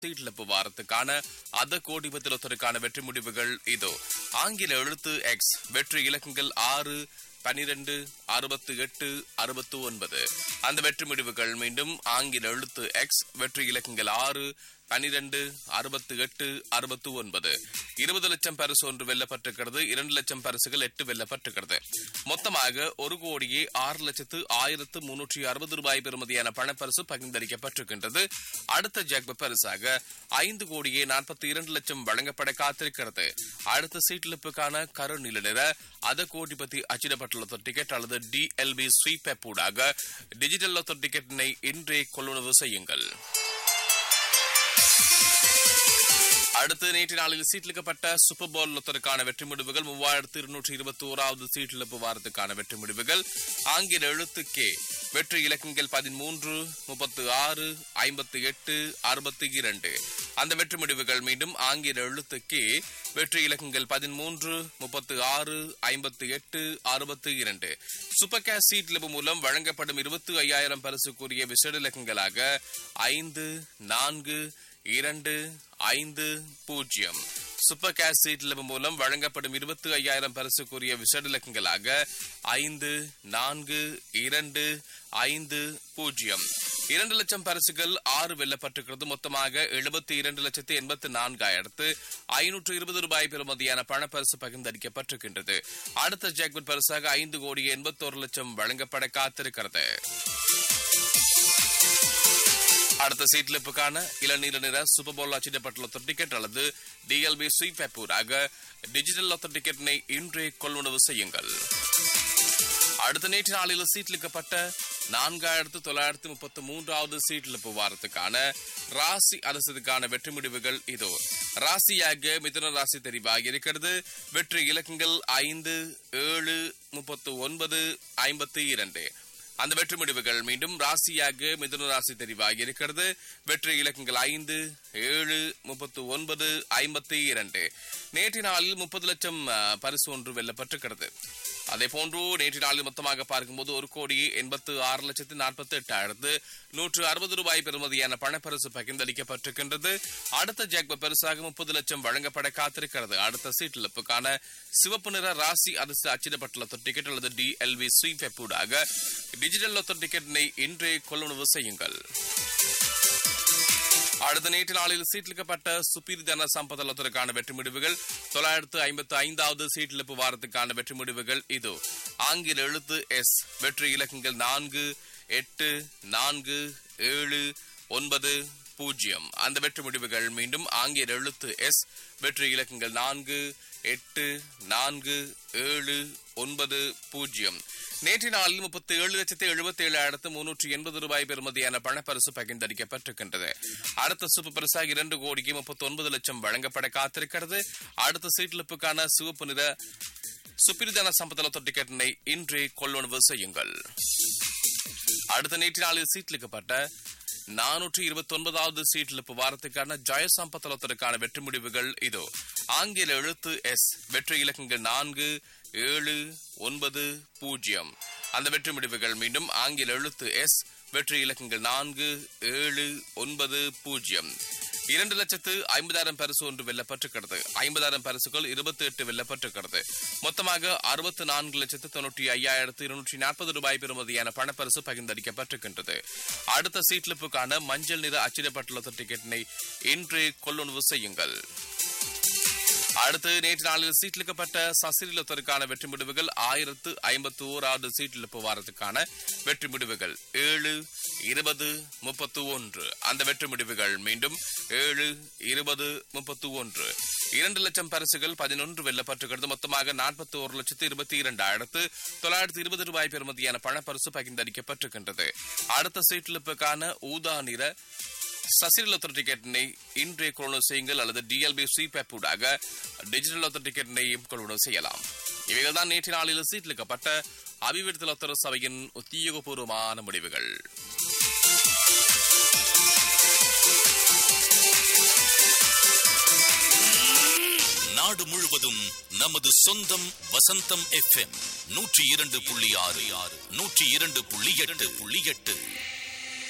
சீட்லப்பு வாரத்துக்கான அத கோடிபத்திரத்திற்கான வெற்றி முடிவுகள் இதோ ஆங்கில எழுத்து எக்ஸ் வெற்றி இலக்கங்கள் ஆறு பனிரெண்டு அறுபத்து எட்டு அறுபத்து ஒன்பது அந்த வெற்றி முடிவுகள் மீண்டும் ஆங்கில எழுத்து எக்ஸ் வெற்றி இலக்கங்கள் ஆறு பனிரெண்டு அறுபத்து எட்டு அறுபத்து ஒன்பது இருபது லட்சம் பரிசு ஒன்று வெல்லப்பட்டிருக்கிறது இரண்டு லட்சம் பரிசுகள் எட்டு வெல்லப்பட்டிருக்கிறது மொத்தமாக ஒரு கோடியே ஆறு லட்சத்து ஆயிரத்து முன்னூற்றி அறுபது ரூபாய் பெறுமதியான பணப்பரிசு பகிர்ந்தளிக்கப்பட்டிருக்கின்றது அடுத்த ஜாக்ப பரிசாக ஐந்து கோடியே நாற்பத்தி இரண்டு லட்சம் வழங்கப்பட காத்திருக்கிறது அடுத்த சீட்லிப்புக்கான கரு நில நிற அத கோடிபதி அச்சிடப்பட்டுள்ள டிக்கெட் அல்லது டிஎல்பி ஸ்வீப் ஊடாக டிஜிட்டல் லொத்தோ டிக்கெட்டினை இன்றே கொள்ளுணர்வு செய்யுங்கள் அடுத்து நேற்று நாளில் சீட்லிக்கப்பட்ட சூப்பர் பால் லொத்தருக்கான வெற்றி முடிவுகள் மூவாயிரத்து இருநூற்றி இருபத்தி ஓராவது சீட்டிழப்பு வாரத்துக்கான வெற்றி முடிவுகள் ஆங்கில எழுத்து கே வெற்றி இலக்கங்கள் பதிமூன்று முப்பத்து ஆறு ஐம்பத்தி எட்டு அறுபத்தி இரண்டு அந்த வெற்றி முடிவுகள் மீண்டும் ஆங்கில எழுத்து கே வெற்றி இலக்கங்கள் பதிமூன்று முப்பத்து ஆறு ஐம்பத்தி எட்டு அறுபத்தி இரண்டு சூப்பர் கேஷ் சீட்லிப்பு மூலம் வழங்கப்படும் இருபத்தி ஐயாயிரம் பரிசுக்குரிய விசேட இலக்கங்களாக ஐந்து நான்கு இரண்டு ஐந்து பூஜ்ஜியம் சூப்பர் கேஷ் சீட்லிப்பு மூலம் வழங்கப்படும் இருபத்தி ஐயாயிரம் பரிசுக்குரிய விசேட இலக்கங்களாக ஐந்து நான்கு இரண்டு ஐந்து பூஜ்ஜியம் இரண்டு லட்சம் பரிசுகள் ஆறு வெல்லப்பட்டிருக்கிறது மொத்தமாக எழுபத்தி இரண்டு லட்சத்தி எண்பத்தி நான்காயிரத்து ஐநூற்று இருபது ரூபாய் பெறுமதியான பணப்பரிசு பகிர்ந்தளிக்கப்பட்டிருக்கின்றது அடுத்த ஜாக்பட் பரிசாக ஐந்து கோடி எண்பத்தோரு லட்சம் வழங்கப்பட காத்திருக்கிறது அடுத்த சீட்லிப்புக்கான இளநீல நிற சூப்பர் போல் அச்சிடப்பட்டுள்ள டிக்கெட் அல்லது டிஎல்பி ஸ்வீப் ஊடாக டிஜிட்டல் லொத்த டிக்கெட்டினை இன்றே கொள்வனவு செய்யுங்கள் அடுத்த நேற்று நாளில் சீட்லிக்கப்பட்ட நான்காயிரத்து தொள்ளாயிரத்து முப்பத்தி மூன்றாவது சீட்லிப்பு வாரத்துக்கான ராசி அரசுக்கான வெற்றி முடிவுகள் இதோ ராசியாக மிதுன ராசி தெரிவாகி இருக்கிறது வெற்றி இலக்கங்கள் ஐந்து ஏழு முப்பத்து ஒன்பது ஐம்பத்தி இரண்டு அந்த வெற்றி முடிவுகள் மீண்டும் ராசியாக மிதுன ராசி தெரிவாகி இருக்கிறது வெற்றி இலக்கங்கள் ஐந்து ஏழு முப்பத்து ஒன்பது ஐம்பத்தி இரண்டு நேற்று நாளில் முப்பது லட்சம் அஹ், பரிசு ஒன்று வெல்லப்பட்டிருக்கிறது அதே போன்று நேற்று நாளில் மொத்தமாக பார்க்கும்போது ஒரு கோடி எண்பத்து ஆறு லட்சத்து நாற்பத்தி எட்டாயிரத்து நூற்று அறுபது ரூபாய் பெறுமதியான பணப்பரிசு பகிர்ந்தளிக்கப்பட்டிருக்கின்றது அடுத்த ஜாக்ப பரிசாக முப்பது லட்சம் வழங்கப்பட காத்திருக்கிறது அடுத்த சீட்டிழப்புக்கான சிவப்பு நிற ராசி அரசு அச்சிடப்பட்டுள்ள டிக்கெட் அல்லது டிஎல்வி ஸ்வீப் ஊடாக டிஜிட்டல் லொத்த டிக்கெட்டினை இன்றே கொள்வனவு செய்யுங்கள் அடுத்த நேற்று நாளில் சீட்லிக்கப்பட்ட சுப்பீர் ஜன சம்பதத்திற்கான வெற்றி முடிவுகள் தொள்ளாயிரத்து ஐம்பத்து ஐந்தாவது சீட்டிழப்பு வாரத்துக்கான வெற்றி முடிவுகள் இது ஆங்கில எழுத்து எஸ் வெற்றி இலக்கங்கள் நான்கு எட்டு நான்கு ஏழு ஒன்பது பூஜ்ஜியம் அந்த வெற்றி முடிவுகள் மீண்டும் ஆங்கில எழுத்து எஸ் வெற்றி இலக்கங்கள் நான்கு எட்டு நான்கு ஏழு ஒன்பது பூஜ்ஜியம் நேற்று நாளில் முப்பத்தி ஏழு லட்சத்தி எழுபத்தி ஏழாயிரத்து முன்னூற்றி எண்பது ரூபாய் பெறுமதியான பணப்பரிசு பகிர்ந்தளிக்கப்பட்டிருக்கின்றது அடுத்த சூப்பர் பரிசாக இரண்டு கோடிக்கு முப்பத்தி ஒன்பது லட்சம் வழங்கப்பட காத்திருக்கிறது அடுத்த சீட்லிப்புக்கான சிவப்பு நிற சுப்பிரிதான சம்பதலத்தொ டிக்கெட்டினை இன்றே கொள்வனவு செய்யுங்கள் அடுத்த நேற்று நாளில் சீட்லிக்கப்பட்ட நானூற்றி இருபத்தி ஒன்பதாவது சீட்லிப்பு வாரத்துக்கான ஜெயசம்பத்தலத்திற்கான வெற்றி முடிவுகள் இதோ ஆங்கில எழுத்து எஸ் வெற்றி இலக்கங்கள் நான்கு ஏழு ஒன்பது பூஜ்ஜியம் அந்த வெற்றி முடிவுகள் மீண்டும் ஆங்கில எழுத்து எஸ் வெற்றி இலக்கங்கள் நான்கு ஏழு ஒன்பது பூஜ்ஜியம் இரண்டு லட்சத்து ஐம்பதாயிரம் பரிசு ஒன்று வெல்லப்பட்டிருக்கிறது ஐம்பதாயிரம் பரிசுகள் இருபத்தி எட்டு வெல்லப்பட்டிருக்கிறது மொத்தமாக அறுபத்தி நான்கு லட்சத்து தொண்ணூற்றி ஐயாயிரத்து இருநூற்றி நாற்பது ரூபாய் பெறுமதியான பணப்பரிசு பகிர்ந்தளிக்கப்பட்டிருக்கின்றது அடுத்த சீட்லிப்புக்கான மஞ்சள் நிற அச்சிடப்பட்டுள்ள டிக்கெட்டினை இன்று கொள்ளுணர்வு செய்யுங்கள் அடுத்து நேற்று நாளில் சீட்லிக்கப்பட்ட சசிரிலத்திற்கான வெற்றி முடிவுகள் ஆயிரத்து ஐம்பத்தி ஓராவது சீட்டிழப்பு வாரத்துக்கான வெற்றி முடிவுகள் ஏழு இருபது முப்பத்து ஒன்று அந்த வெற்றி முடிவுகள் மீண்டும் ஏழு இருபது முப்பத்து ஒன்று இரண்டு லட்சம் பரிசுகள் பதினொன்று வெல்லப்பட்டிருக்கிறது மொத்தமாக நாற்பத்தி ஒரு லட்சத்து இருபத்தி இரண்டாயிரத்து தொள்ளாயிரத்து இருபது ரூபாய் பெறுமதியான பணப்பரிசு பகிர்ந்தளிக்கப்பட்டிருக்கின்றது அடுத்த சீட்டிழப்புக்கான ஊதா நிற சசிரல் லொத்தர் டிக்கெட்டினை இன்றே கொள்வனவு செய்யுங்கள் அல்லது டிஎல்பி ஸ்வீப் ஊடாக டிஜிட்டல் லொத்தர் டிக்கெட்டினையும் கொள்வனவு செய்யலாம் இவைகள் தான் நேற்று நாளில் சீட்டிலிக்கப்பட்ட அபிவிருத்தி லொத்தர சபையின் உத்தியோகபூர்வமான முடிவுகள் நாடு முழுவதும் நமது சொந்தம் வசந்தம் எஃப்எம் நூற்றி இரண்டு புள்ளி ஆறு ஆறு நூற்றி இரண்டு புள்ளி எட்டு புள்ளி எட்டு